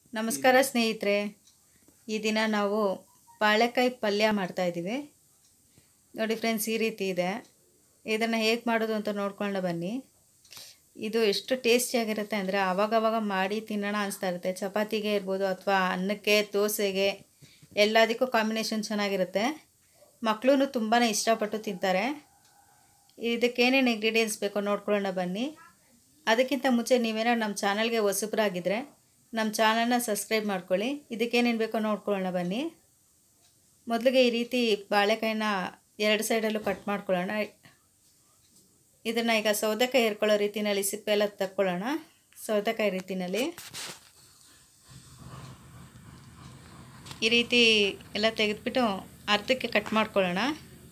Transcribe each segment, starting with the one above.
ನಮಸ್ಕಾರ ಸ್ನೇಹಿತರೆ ಈ ದಿನ ನಾವು ಬಾಳೆಕಾಯಿ ಪಲ್ಯ ಮಾಡ್ತಾಯಿದ್ದೀವಿ ನೋಡಿ ಫ್ರೆಂಡ್ಸ್ ಈ ರೀತಿ ಇದೆ ಇದನ್ನು ಹೇಗೆ ಮಾಡೋದು ಅಂತ ನೋಡ್ಕೊಂಡು ಬನ್ನಿ ಇದು ಎಷ್ಟು ಟೇಸ್ಟಿಯಾಗಿರುತ್ತೆ ಅಂದರೆ ಆವಾಗವಾಗ ಮಾಡಿ ತಿನ್ನೋಣ ಅನಿಸ್ತಾ ಇರುತ್ತೆ ಚಪಾತಿಗೆ ಇರ್ಬೋದು ಅಥವಾ ಅನ್ನಕ್ಕೆ ದೋಸೆಗೆ ಎಲ್ಲದಕ್ಕೂ ಕಾಂಬಿನೇಷನ್ ಚೆನ್ನಾಗಿರುತ್ತೆ ಮಕ್ಕಳು ತುಂಬಾ ಇಷ್ಟಪಟ್ಟು ತಿಂತಾರೆ ಇದಕ್ಕೇನೇನು ಇಂಗ್ರೀಡಿಯೆಂಟ್ಸ್ ಬೇಕೋ ನೋಡ್ಕೊಳ್ಳೋಣ ಬನ್ನಿ ಅದಕ್ಕಿಂತ ಮುಂಚೆ ನೀವೇನೋ ನಮ್ಮ ಚಾನಲ್ಗೆ ಹೊಸಬ್ರಾಗಿದ್ದರೆ ನಮ್ಮ ಚಾನಲ್ನ ಸಬ್ಸ್ಕ್ರೈಬ್ ಮಾಡ್ಕೊಳ್ಳಿ ಇದಕ್ಕೇನೇನು ಬೇಕೋ ನೋಡ್ಕೊಳ್ಳೋಣ ಬನ್ನಿ ಮೊದಲಿಗೆ ಈ ರೀತಿ ಬಾಳೆಕಾಯಿನ ಎರಡು ಸೈಡಲ್ಲೂ ಕಟ್ ಮಾಡ್ಕೊಳ್ಳೋಣ ಇದನ್ನು ಈಗ ಸೌತೆಕಾಯಿ ಹೇರ್ಕೊಳ್ಳೋ ರೀತಿಯಲ್ಲಿ ಸಿಪ್ಪೆ ಎಲ್ಲ ತಕ್ಕೊಳ್ಳೋಣ ಸೌತೆಕಾಯಿ ರೀತಿಯಲ್ಲಿ ಈ ರೀತಿ ಎಲ್ಲ ತೆಗೆದುಬಿಟ್ಟು ಅರ್ಧಕ್ಕೆ ಕಟ್ ಮಾಡ್ಕೊಳ್ಳೋಣ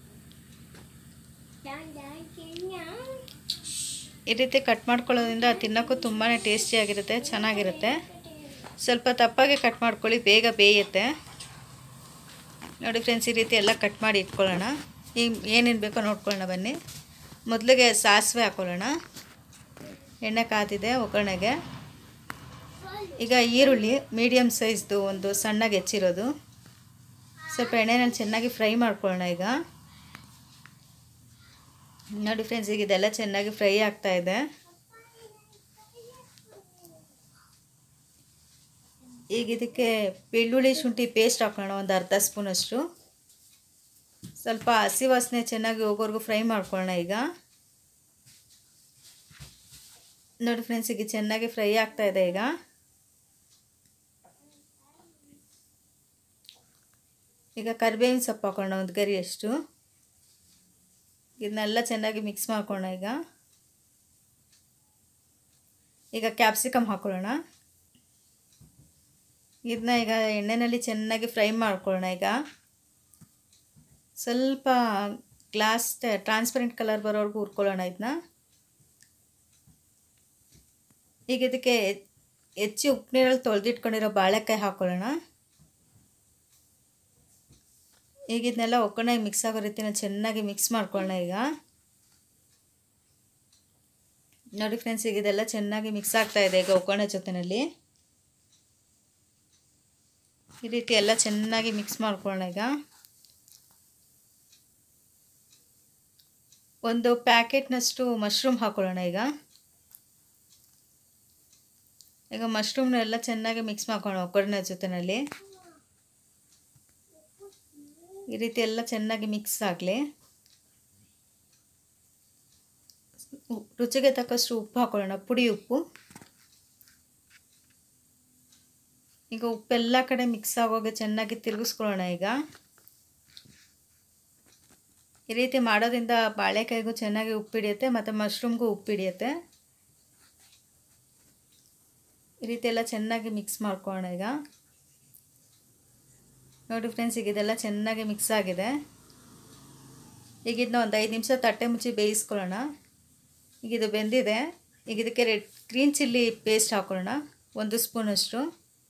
ಈ ರೀತಿ ಕಟ್ ಮಾಡ್ಕೊಳ್ಳೋದ್ರಿಂದ ತಿನ್ನೋಕ್ಕೂ ತುಂಬಾ ಟೇಸ್ಟಿಯಾಗಿರುತ್ತೆ ಚೆನ್ನಾಗಿರುತ್ತೆ ಸ್ವಲ್ಪ ತಪ್ಪಾಗಿ ಕಟ್ ಮಾಡ್ಕೊಳ್ಳಿ ಬೇಗ ಬೇಯುತ್ತೆ ನೋಡಿ ಫ್ರೆಂಡ್ಸ್ ಈ ರೀತಿ ಎಲ್ಲ ಕಟ್ ಮಾಡಿ ಇಟ್ಕೊಳ್ಳೋಣ ಈಗ ಏನೇನು ಬೇಕೋ ನೋಡ್ಕೊಳ್ಳೋಣ ಬನ್ನಿ ಮೊದಲಿಗೆ ಸಾಸಿವೆ ಹಾಕ್ಕೊಳ್ಳೋಣ ಎಣ್ಣೆ ಕಾದಿದೆ ಒಗ್ಗರಣೆಗೆ ಈಗ ಈರುಳ್ಳಿ ಮೀಡಿಯಮ್ ಸೈಜ್ದು ಒಂದು ಸಣ್ಣಗೆ ಹೆಚ್ಚಿರೋದು ಸ್ವಲ್ಪ ಎಣ್ಣೆನಲ್ಲಿ ಚೆನ್ನಾಗಿ ಫ್ರೈ ಮಾಡ್ಕೊಳ್ಳೋಣ ಈಗ ನೋಡಿ ಫ್ರೆಂಡ್ಸ್ ಈಗ ಇದೆಲ್ಲ ಚೆನ್ನಾಗಿ ಫ್ರೈ ಆಗ್ತಾ ಇದೆ ಈಗ ಇದಕ್ಕೆ ಬೆಳ್ಳುಳ್ಳಿ ಶುಂಠಿ ಪೇಸ್ಟ್ ಹಾಕೋಣ ಒಂದು ಅರ್ಧ ಸ್ಪೂನಷ್ಟು ಸ್ವಲ್ಪ ಹಸಿ ವಾಸನೆ ಚೆನ್ನಾಗಿ ಹೋಗೋವರೆಗೂ ಫ್ರೈ ಮಾಡ್ಕೊಳ್ಳೋಣ ಈಗ ನೋಡಿ ಫ್ರೆಂಡ್ಸ್ ಈಗ ಚೆನ್ನಾಗಿ ಫ್ರೈ ಆಗ್ತಾ ಇದೆ ಈಗ ಈಗ ಕರಿಬೇವಿನ ಸೊಪ್ಪು ಹಾಕೋಣ ಒಂದು ಗರಿಯಷ್ಟು ಇದನ್ನೆಲ್ಲ ಚೆನ್ನಾಗಿ ಮಿಕ್ಸ್ ಮಾಡ್ಕೊಳ್ಳೋಣ ಈಗ ಈಗ ಕ್ಯಾಪ್ಸಿಕಮ್ ಹಾಕೊಳ್ಳೋಣ ಇದನ್ನ ಈಗ ಎಣ್ಣೆಯಲ್ಲಿ ಚೆನ್ನಾಗಿ ಫ್ರೈ ಮಾಡ್ಕೊಳ್ಳೋಣ ಈಗ ಸ್ವಲ್ಪ ಗ್ಲಾಸ್ ಟ್ರಾನ್ಸ್ಪರೆಂಟ್ ಕಲರ್ ಬರೋವರೆಗೂ ಹುರ್ಕೊಳ್ಳೋಣ ಇದನ್ನ ಈಗ ಇದಕ್ಕೆ ಹೆಚ್ಚು ಉಪ್ಪು ನೀರಲ್ಲಿ ತೊಳೆದಿಟ್ಕೊಂಡಿರೋ ಬಾಳೆಕಾಯಿ ಹಾಕ್ಕೊಳ್ಳೋಣ ಈಗ ಇದನ್ನೆಲ್ಲ ಒಗ್ಗರಣೆಗೆ ಮಿಕ್ಸ್ ಆಗೋ ರೀತಿನ ಚೆನ್ನಾಗಿ ಮಿಕ್ಸ್ ಮಾಡ್ಕೊಳ್ಳೋಣ ಈಗ ನೋಡಿ ಫ್ರೆಂಡ್ಸ್ ಈಗ ಇದೆಲ್ಲ ಚೆನ್ನಾಗಿ ಮಿಕ್ಸ್ ಆಗ್ತಾ ಇದೆ ಈಗ ಒಗ್ಗರಣೆ ಜೊತೆಯಲ್ಲಿ ಈ ರೀತಿ ಎಲ್ಲ ಚೆನ್ನಾಗಿ ಮಿಕ್ಸ್ ಮಾಡ್ಕೊಳ್ಳೋಣ ಈಗ ಒಂದು ಪ್ಯಾಕೆಟ್ನಷ್ಟು ಮಶ್ರೂಮ್ ಹಾಕೊಳ್ಳೋಣ ಈಗ ಈಗ ಮಶ್ರೂಮ್ನ ಎಲ್ಲ ಚೆನ್ನಾಗಿ ಮಿಕ್ಸ್ ಮಾಡ್ಕೊಳ್ಳೋಣ ಒಗ್ಗರಣೆ ಜೊತೆಯಲ್ಲಿ ಈ ರೀತಿ ಎಲ್ಲ ಚೆನ್ನಾಗಿ ಮಿಕ್ಸ್ ಆಗಲಿ ರುಚಿಗೆ ತಕ್ಕಷ್ಟು ಉಪ್ಪು ಹಾಕೊಳ್ಳೋಣ ಪುಡಿ ಉಪ್ಪು ಈಗ ಉಪ್ಪೆಲ್ಲ ಕಡೆ ಮಿಕ್ಸ್ ಆಗೋಗೆ ಚೆನ್ನಾಗಿ ತಿರುಗಿಸ್ಕೊಳ್ಳೋಣ ಈಗ ಈ ರೀತಿ ಮಾಡೋದ್ರಿಂದ ಬಾಳೆಕಾಯಿಗೂ ಚೆನ್ನಾಗಿ ಉಪ್ಪು ಹಿಡಿಯುತ್ತೆ ಮತ್ತು ಮಶ್ರೂಮ್ಗೂ ಉಪ್ಪು ಹಿಡಿಯುತ್ತೆ ಈ ರೀತಿ ಎಲ್ಲ ಚೆನ್ನಾಗಿ ಮಿಕ್ಸ್ ಮಾಡ್ಕೊಳ್ಳೋಣ ಈಗ ನೋಡಿ ಫ್ರೆಂಡ್ಸ್ ಈಗ ಇದೆಲ್ಲ ಚೆನ್ನಾಗಿ ಮಿಕ್ಸ್ ಆಗಿದೆ ಈಗ ಇದನ್ನ ಒಂದು ಐದು ನಿಮಿಷ ತಟ್ಟೆ ಮುಚ್ಚಿ ಬೇಯಿಸ್ಕೊಳ್ಳೋಣ ಈಗ ಇದು ಬೆಂದಿದೆ ಈಗ ಇದಕ್ಕೆ ರೆಡ್ ಗ್ರೀನ್ ಚಿಲ್ಲಿ ಪೇಸ್ಟ್ ಹಾಕೊಳ್ಳೋಣ ಒಂದು ಸ್ಪೂನಷ್ಟು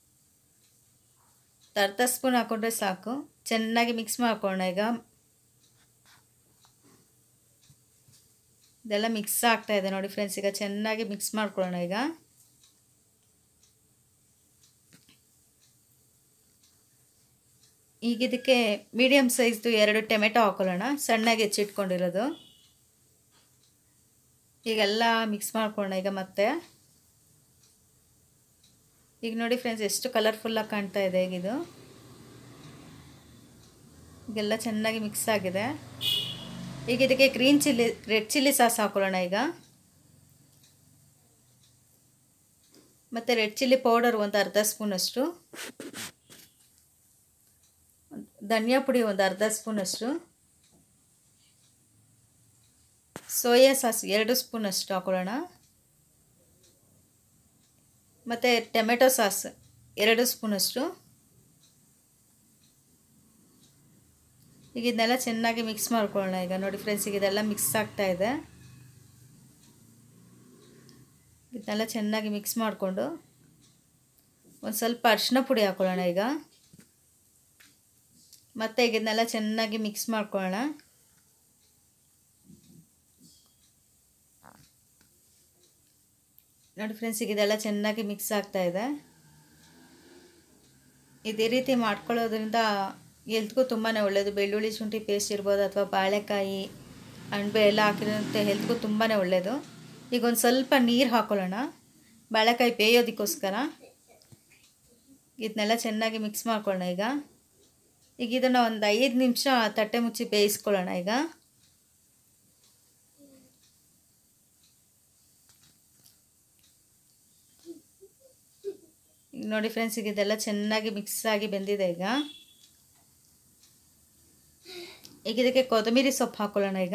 ಅರ್ಧ ಸ್ಪೂನ್ ಹಾಕ್ಕೊಂಡ್ರೆ ಸಾಕು ಚೆನ್ನಾಗಿ ಮಿಕ್ಸ್ ಮಾಡ್ಕೊಳ್ಳೋಣ ಈಗ ಇದೆಲ್ಲ ಮಿಕ್ಸ್ ಆಗ್ತಾ ಇದೆ ನೋಡಿ ಫ್ರೆಂಡ್ಸ್ ಈಗ ಚೆನ್ನಾಗಿ ಮಿಕ್ಸ್ ಮಾಡ್ಕೊಳ್ಳೋಣ ಈಗ ಈಗ ಇದಕ್ಕೆ ಮೀಡಿಯಮ್ ಸೈಜ್ದು ಎರಡು ಟೊಮೆಟೊ ಹಾಕೊಳ್ಳೋಣ ಸಣ್ಣಗೆ ಹೆಚ್ಚಿಟ್ಕೊಂಡಿರೋದು ಈಗೆಲ್ಲ ಮಿಕ್ಸ್ ಮಾಡ್ಕೊಳ್ಳೋಣ ಈಗ ಮತ್ತೆ ಈಗ ನೋಡಿ ಫ್ರೆಂಡ್ಸ್ ಎಷ್ಟು ಕಲರ್ಫುಲ್ಲಾಗಿ ಕಾಣ್ತಾ ಇದೆ ಈಗ ಇದು ಈಗೆಲ್ಲ ಚೆನ್ನಾಗಿ ಮಿಕ್ಸ್ ಆಗಿದೆ ಈಗ ಇದಕ್ಕೆ green chilli red chilli sauce ಹಾಕೊಳ್ಳೋಣ ಈಗ ಮತ್ತು ರೆಡ್ ಚಿಲ್ಲಿ ಪೌಡರ್ ಒಂದು ಅರ್ಧ ಸ್ಪೂನಷ್ಟು ಧನಿಯಾ ಪುಡಿ ಒಂದು ಅರ್ಧ ಸ್ಪೂನಷ್ಟು ಸೋಯಾ ಸಾಸ್ ಎರಡು ಸ್ಪೂನಷ್ಟು ಹಾಕೊಳ್ಳೋಣ ಮತ್ತು ಟೊಮೆಟೊ ಸಾಸ್ ಎರಡು ಸ್ಪೂನಷ್ಟು ಈಗ ಇದನ್ನೆಲ್ಲ ಚೆನ್ನಾಗಿ ಮಿಕ್ಸ್ ಮಾಡ್ಕೊಳ್ಳೋಣ ಈಗ ನೋಡಿ ಫ್ರೆಂಡ್ಸ್ ಈಗ ಇದೆಲ್ಲ ಮಿಕ್ಸ್ ಆಗ್ತಾ ಇದೆ ಇದನ್ನೆಲ್ಲ ಚೆನ್ನಾಗಿ ಮಿಕ್ಸ್ ಮಾಡಿಕೊಂಡು ಒಂದು ಸ್ವಲ್ಪ ಅರಿಶಿನ ಪುಡಿ ಹಾಕೊಳ್ಳೋಣ ಈಗ ಮತ್ತು ಈಗ ಇದನ್ನೆಲ್ಲ ಚೆನ್ನಾಗಿ ಮಿಕ್ಸ್ ಮಾಡ್ಕೊಳ್ಳೋಣ ನೋಡಿ ಫ್ರೆಂಡ್ಸ್ ಈಗ ಇದೆಲ್ಲ ಚೆನ್ನಾಗಿ ಮಿಕ್ಸ್ ಆಗ್ತಾ ಇದೆ ಇದೇ ರೀತಿ ಮಾಡ್ಕೊಳ್ಳೋದ್ರಿಂದ ಹೆಲ್ತ್ಗೂ ತುಂಬಾ ಒಳ್ಳೆಯದು ಬೆಳ್ಳುಳ್ಳಿ ಶುಂಠಿ ಪೇಸ್ಟ್ ಇರ್ಬೋದು ಅಥವಾ ಬಾಳೆಕಾಯಿ ಅಣಬೆ ಎಲ್ಲ ಹಾಕಿರೋಂಥ ಹೆಲ್ತ್ಗೂ ತುಂಬಾ ಒಳ್ಳೆಯದು ಈಗ ಒಂದು ಸ್ವಲ್ಪ ನೀರು ಹಾಕ್ಕೊಳ್ಳೋಣ ಬಾಳೆಕಾಯಿ ಬೇಯೋದಕ್ಕೋಸ್ಕರ ಇದನ್ನೆಲ್ಲ ಚೆನ್ನಾಗಿ ಮಿಕ್ಸ್ ಮಾಡ್ಕೊಳ್ಳೋಣ ಈಗ ಈಗ ಇದನ್ನು ಒಂದು ಐದು ನಿಮಿಷ ತಟ್ಟೆ ಮುಚ್ಚಿ ಬೇಯಿಸ್ಕೊಳ್ಳೋಣ ಈಗ ಈಗ ನೋಡಿ ಫ್ರೆಂಡ್ಸ್ ಈಗ ಇದೆಲ್ಲ ಚೆನ್ನಾಗಿ ಮಿಕ್ಸ್ ಆಗಿ ಬೆಂದಿದೆ ಈಗ ಈಗ ಇದಕ್ಕೆ ಕೊತ್ತಂಬರಿ ಸೊಪ್ಪು ಹಾಕೊಳ್ಳೋಣ ಈಗ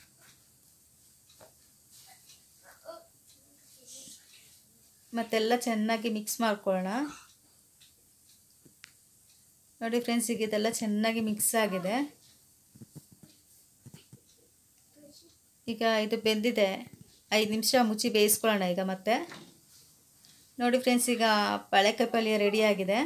ಮತ್ತೆಲ್ಲ ಚೆನ್ನಾಗಿ ಮಿಕ್ಸ್ ಮಾಡ್ಕೊಳ್ಳೋಣ ನೋಡಿ ಫ್ರೆಂಡ್ಸ್ ಈಗ ಇದೆಲ್ಲ ಚೆನ್ನಾಗಿ ಮಿಕ್ಸ್ ಆಗಿದೆ ಈಗ ಇದು ಬೆಂದಿದೆ ಐದು ನಿಮಿಷ ಮುಚ್ಚಿ ಬೇಯಿಸ್ಕೊಳ್ಳೋಣ ಈಗ ಮತ್ತೆ ನೋಡಿ ಫ್ರೆಂಡ್ಸ್ ಈಗ ಬಾಳೆಕಾಯಿ ಪಲ್ಯ ರೆಡಿಯಾಗಿದೆ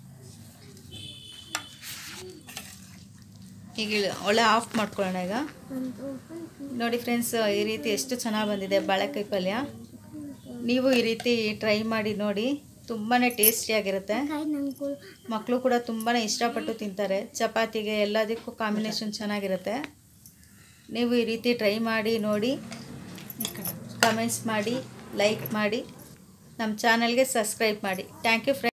ಈಗ ಇಳ್- ಒಳ್ಳೆ ಆಫ್ ಮಾಡ್ಕೊಳ್ಳೋಣ ಈಗ ನೋಡಿ ಫ್ರೆಂಡ್ಸ್ ಈ ರೀತಿ ಎಷ್ಟು ಚೆನ್ನಾಗಿ ಬಂದಿದೆ ಬಾಳೆಕಾಯಿ ಪಲ್ಯ ನೀವು ಈ ರೀತಿ ಟ್ರೈ ಮಾಡಿ ನೋಡಿ ತುಂಬಾ ಟೇಸ್ಟಿಯಾಗಿರುತ್ತೆ ಮಕ್ಕಳು ಕೂಡ ತುಂಬಾ ಇಷ್ಟಪಟ್ಟು ತಿಂತಾರೆ ಚಪಾತಿಗೆ ಎಲ್ಲದಕ್ಕೂ ಕಾಂಬಿನೇಷನ್ ಚೆನ್ನಾಗಿರುತ್ತೆ ನೀವು ಈ ರೀತಿ ಟ್ರೈ ಮಾಡಿ ನೋಡಿ ಕಮೆಂಟ್ಸ್ ಮಾಡಿ ಲೈಕ್ ಮಾಡಿ ನಮ್ಮ ಚಾನಲ್ಗೆ ಸಬ್ಸ್ಕ್ರೈಬ್ ಮಾಡಿ ಥ್ಯಾಂಕ್ ಯು ಫ್ರೆಂಡ್